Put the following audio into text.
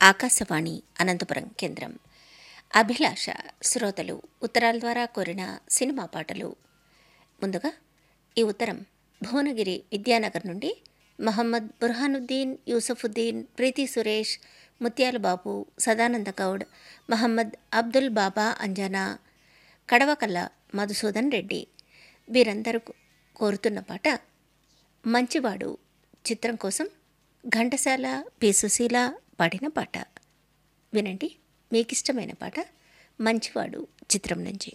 ఆకాశవాణి అనంతపురం కేంద్రం అభిలాష శ్రోతలు ఉత్తరాల ద్వారా కోరిన సినిమా పాటలు ముందుగా ఈ ఉత్తరం భువనగిరి విద్యానగర్ నుండి మహమ్మద్ బుర్హానుద్దీన్ యూసఫుద్దీన్ ప్రీతి సురేష్ ముత్యాల బాబు సదానంద గౌడ్ మహమ్మద్ అబ్దుల్ బాబా అంజనా కడవకల్ల మధుసూదన్ రెడ్డి వీరందరూ కోరుతున్న పాట మంచివాడు చిత్రం కోసం ఘంటసాల పి సుశీల పాడిన పాట వినండి మీకిష్టమైన పాట మంచివాడు చిత్రం నుంచి